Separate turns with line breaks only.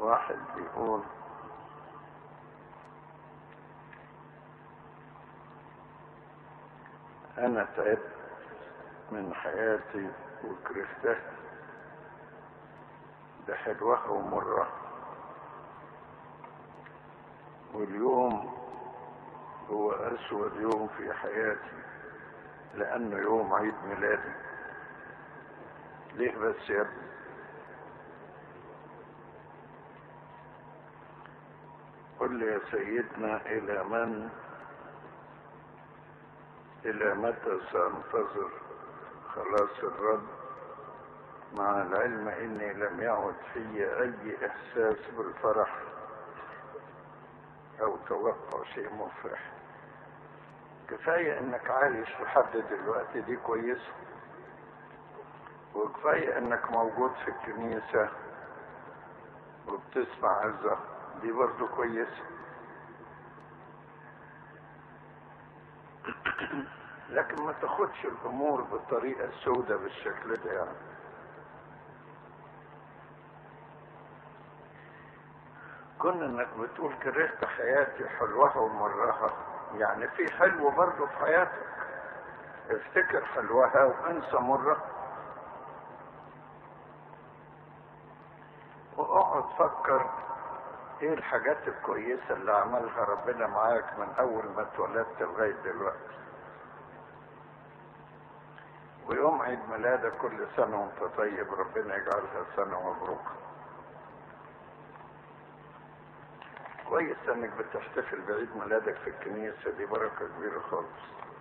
واحد بيقول أنا تعبت من حياتي وكرهتها بحلوها ومرها واليوم هو أسود يوم في حياتي لأنه يوم عيد ميلادي ليه بس يا ابني قل لي يا سيدنا إلى من إلى متى سأنتظر خلاص الرب مع العلم إني لم يعد في أي إحساس بالفرح أو توقع شيء مفرح كفاية إنك عايش لحد دلوقتي دي كويسة وكفاية إنك موجود في الكنيسة وبتسمع عزة دي برضو كويسة لكن ما تاخدش الامور بالطريقة السوداء بالشكل ده يعني كون انك بتقول كرهت حياتي حلوها ومرها يعني في حلو برضه في حياتك افتكر حلوها وانسى مرها واقعد فكر ايه الحاجات الكويسة اللي عملها ربنا معاك من اول ما اتولدت لغاية دلوقتي ويوم عيد ميلادك كل سنة وانت طيب ربنا يجعلها سنة مبروكة كويس انك بتحتفل بعيد ميلادك في الكنيسة دي بركة كبيرة خالص